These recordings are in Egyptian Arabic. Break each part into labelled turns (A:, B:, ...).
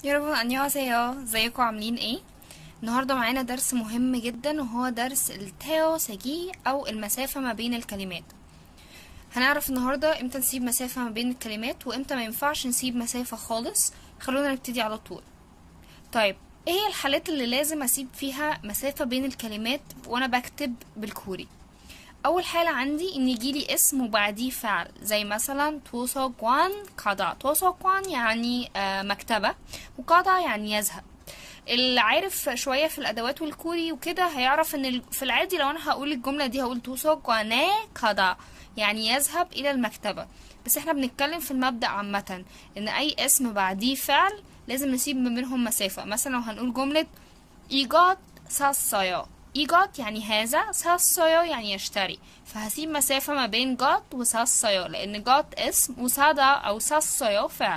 A: 여러분 안녕하세요. ازيكم عاملين ايه؟ النهارده معانا درس مهم جدا وهو درس التاو سجي او المسافة ما بين الكلمات. هنعرف النهارده امتى نسيب مسافة ما بين الكلمات وامتى ما ينفعش نسيب مسافة خالص. خلونا نبتدي على طول. طيب ايه هي الحالات اللي لازم اسيب فيها مسافة بين الكلمات وانا بكتب بالكوري؟ اول حالة عندي ان يجيلي اسم وبعديه فعل زي مثلا توسوكوان قضاء توسوكوان يعني آه، مكتبة وقضاء يعني يذهب اللي عارف شوية في الأدوات والكوري وكده هيعرف إن ال- في العادي لو أنا هقول الجملة دي هقول توسوكوانا قضاء يعني يذهب إلى المكتبة بس احنا بنتكلم في المبدأ عامة إن أي اسم بعديه فعل لازم نسيب ما بينهم مسافة مثلا لو هنقول جملة إيجاد 샀어요 إيجاد يعني هذا 샀어요 يعني يشتري فهسيب مسافة ما بين جات و샀어요 لأن جات اسم وسادا أو 샀어요 فعل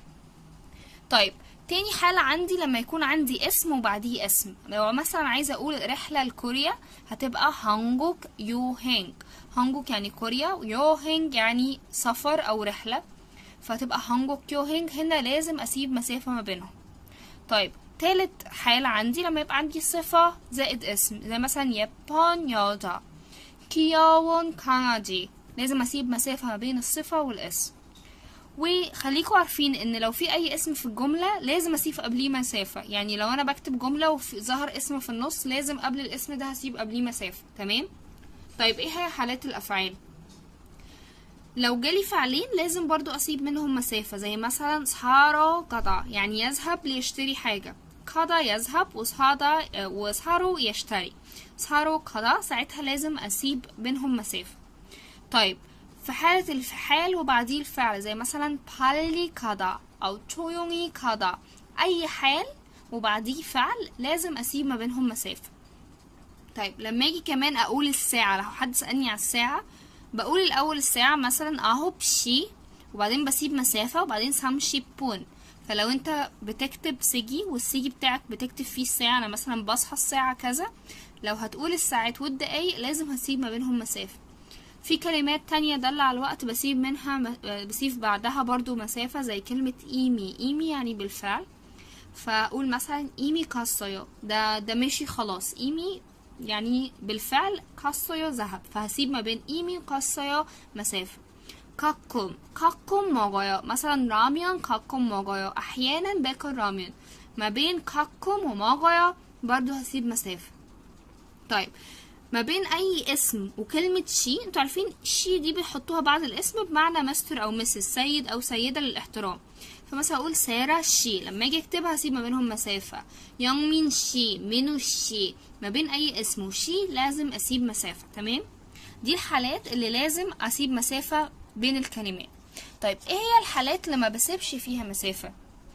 A: طيب تاني حالة عندي لما يكون عندي اسم وبعديه اسم لو مثلا عايزة أقول رحلة لكوريا هتبقى هانجوك يوهينج هانجوك يعني كوريا ويوهينج يعني سفر أو رحلة فهتبقى هانجوك يوهينج هنا لازم أسيب مسافة ما بينهم طيب تالت حالة عندي لما يبقى عندي صفة زائد اسم زي مثلا يابان يودا كياون كاناجي لازم أسيب مسافة ما بين الصفة والاسم وخليكوا عارفين ان لو في اي اسم في الجملة لازم اسيب قبليه مسافة يعني لو انا بكتب جملة وظهر اسم في النص لازم قبل الاسم ده هسيب قبليه مسافة تمام طيب ايه هي حالات الافعال لو جالي فعلين لازم برضو اسيب منهم مسافة زي مثلا سهارو قضى يعني يذهب ليشتري حاجة قضى يذهب وسهادا وسهارو يشتري سهارو قضى ساعتها لازم اسيب بينهم مسافة طيب في حالة الفعال وبعديه الفعل زي مثلا بالي كذا أو تشويوني كذا أي حال وبعديه فعل لازم أسيب ما بينهم مسافة طيب لما أجي كمان أقول الساعة لو حد سألني على الساعة بقول الأول الساعة مثلا أهو بشي وبعدين بسيب مسافة وبعدين سامشي بون فلو انت بتكتب سيجي والسيجي بتاعك بتكتب فيه الساعة أنا مثلا بصحى الساعة كذا لو هتقول الساعات والدقايق لازم هسيب ما بينهم مسافة في كلمات تانية دل على الوقت بسيب منها بسيب بعدها برضو مسافة زي كلمة إيمي إيمي يعني بالفعل فأقول مثلا إيمي كاسويو ده ده ماشي خلاص إيمي يعني بالفعل كاسويو ذهب فهسيب ما بين إيمي وكاسويو مسافة كاكم كاكم 먹어요 مثلا راميون كاكم 먹어요 أحيانا باكل راميون ما بين كاكم ومغايا برضو هسيب مسافة طيب ما بين اي اسم وكلمة شي انتوا عارفين شي دي بيحطوها بعد الاسم بمعنى مستر او مسز سيد او سيدة للاحترام فمثلا اقول سارة شي لما اجي اكتبها اسيب ما بينهم مسافة يونغمين شي مينو شي ما بين اي اسم وشي لازم اسيب مسافة تمام دي الحالات اللي لازم اسيب مسافة بين الكلمات طيب ايه هي الحالات اللي ما بسيبش فيها مسافة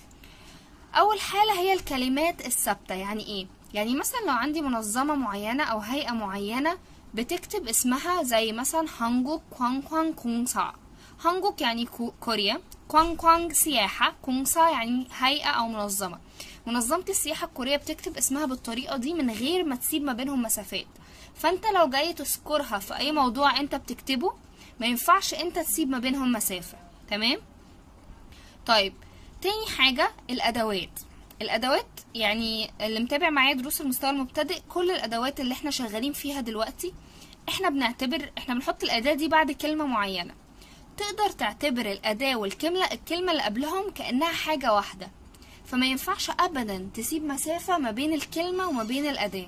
A: اول حالة هي الكلمات الثابتة يعني ايه يعني مثلا لو عندي منظمة معينة أو هيئة معينة بتكتب اسمها زي مثلا هانجوك كوان كوان كونسا هانجوك يعني كو- كوريا كوان كوان سياحة كونسا يعني هيئة أو منظمة منظمة السياحة الكورية بتكتب اسمها بالطريقة دي من غير ما تسيب ما بينهم مسافات فانت لو جاي تذكرها في أي موضوع انت بتكتبه ما ينفعش انت تسيب ما بينهم مسافة تمام طيب تاني حاجة الأدوات الأدوات يعني اللي متابع معايا دروس المستوى المبتدئ كل الأدوات اللي احنا شغالين فيها دلوقتي احنا بنعتبر احنا بنحط الأداة دي بعد كلمة معينة تقدر تعتبر الأداة والكلمة الكلمة اللي قبلهم كأنها حاجة واحدة فما ينفعش أبدا تسيب مسافة ما بين الكلمة وما بين الأداة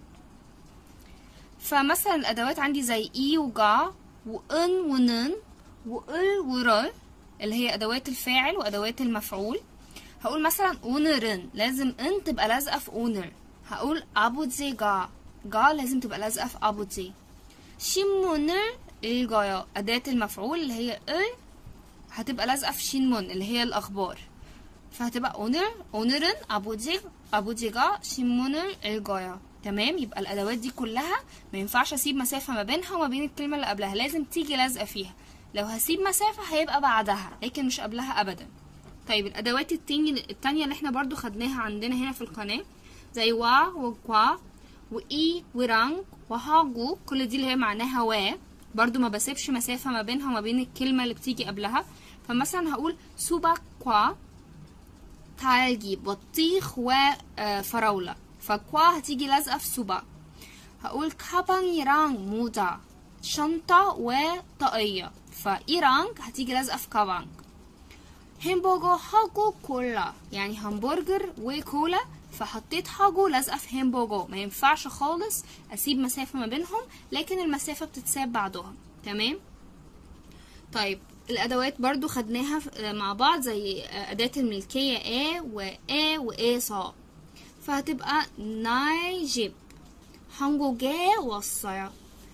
A: فمثلا الأدوات عندي زي إي وجا وإن ونن وإل ورل اللي هي أدوات الفاعل وأدوات المفعول هقول مثلا اونرن لازم ان تبقى لازقه في اونر هقول ابوجي جا جا لازم تبقى لازقه في ابوجي شيمونر الجايا أداة المفعول اللي هي ال هتبقى لازقة في شينمون اللي هي الأخبار فهتبقى اونر اونرن ابوجي ابوجيجا شيمونر الجايا تمام يبقى الأدوات دي كلها ما ينفعش أسيب مسافة ما بينها وما بين الكلمة اللي قبلها لازم تيجي لازقة فيها لو هسيب مسافة هيبقى بعدها لكن مش قبلها أبدا طيب الادوات التانية التانية اللي احنا برضو خدناها عندنا هنا في القناة زي وا وكوا واي ورانج وهاجو كل دي اللي هي معناها وا برضو ما بسيبش مسافة ما بينها وما بين الكلمة اللي بتيجي قبلها فمثلا هقول سوبا كوا تعالى بطيخ وفراولة فكوا هتيجي لازقة في سوبا هقول 가방이랑 موزة شنطة وطاقية فإيرانج هتيجي لازقة في كابانج همبرجر هاجو كولا يعني همبرجر وكولا فحطيت هاجو لازقة في همبرجر ما ينفعش خالص أسيب مسافة ما بينهم لكن المسافة بتتساب بعضها تمام طيب الأدوات برضو خدناها مع بعض زي أداة الملكية A و A و A صا فهتبقى 나의 한국에 왔어요.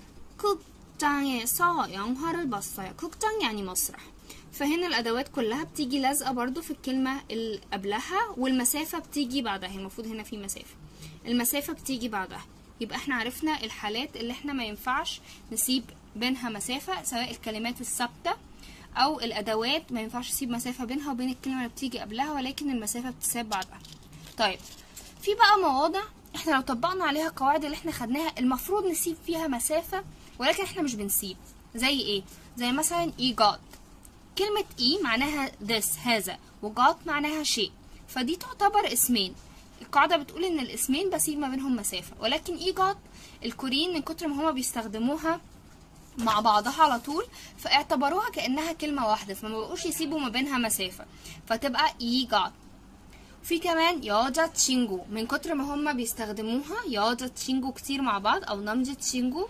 A: 극장에서 영화를 봤어요. 극장 يعني مسرح. فهنا الأدوات كلها بتيجي لازقة برضو في الكلمة اللي قبلها والمسافة بتيجي بعدها المفروض هنا في مسافة المسافة بتيجي بعدها يبقى احنا عرفنا الحالات اللي احنا ما ينفعش نسيب بينها مسافة سواء الكلمات الثابتة أو الأدوات ما ينفعش نسيب مسافة بينها وبين الكلمة اللي بتيجي قبلها ولكن المسافة بتساب بعدها طيب في بقى مواضع احنا لو طبقنا عليها القواعد اللي احنا خدناها المفروض نسيب فيها مسافة ولكن احنا مش بنسيب زي ايه زي مثلا اي جاد كلمة اي معناها this هذا وجاد معناها شيء فدي تعتبر اسمين القاعدة بتقول ان الاسمين بسيب ما بينهم مسافة ولكن اي جاد الكوريين من كتر ما هما بيستخدموها مع بعضها على طول فاعتبروها كأنها كلمة واحدة فما بقوش يسيبوا ما بينها مسافة فتبقى اي جاد في كمان ياجا تشينجو من كتر ما هما بيستخدموها ياجا تشينجو كتير مع بعض او نمجة تشينجو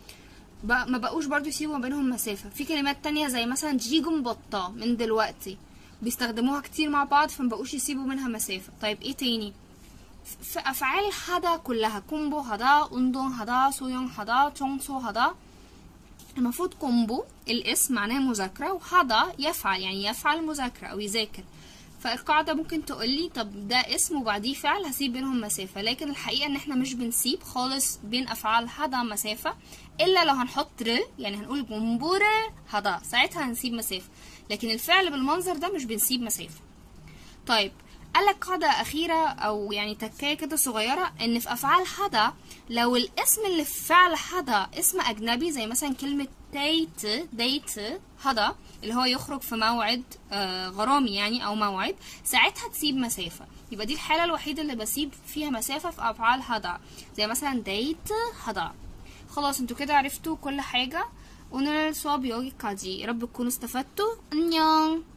A: بق- ما بقوش برضو يسيبوا ما بينهم مسافة في كلمات تانية زي مثلا جيجم بطة من دلوقتي بيستخدموها كتير مع بعض فما بقوش يسيبوا منها مسافة طيب ايه تاني في أفعال هذا كلها كومبو هذا أندون هذا سويون هذا تشونسو هذا المفروض كومبو الاسم معناه مذاكرة وهذا يفعل يعني يفعل مذاكرة أو يذاكر فالقاعدة ممكن تقولي طب ده اسم وبعديه فعل هسيب بينهم مسافة لكن الحقيقة ان احنا مش بنسيب خالص بين افعال هذا مسافة الا لو هنحط ر يعني هنقول جمبور هذا ساعتها هنسيب مسافة لكن الفعل بالمنظر ده مش بنسيب مسافة طيب قالك قاعدة أخيرة أو يعني تكاية كده صغيرة إن في أفعال هذا لو الاسم اللي في فعل هذا اسم أجنبي زي مثلا كلمة ديت ديت هذا اللي هو يخرج في موعد آه غرامي يعني أو موعد ساعتها تسيب مسافة يبقى دي الحالة الوحيدة اللي بسيب فيها مسافة في أفعال هذا زي مثلا ديت هذا خلاص انتوا كده عرفتوا كل حاجة 오늘 수업 여기까지. 여러분 تكونوا استفدتوا. 안녕.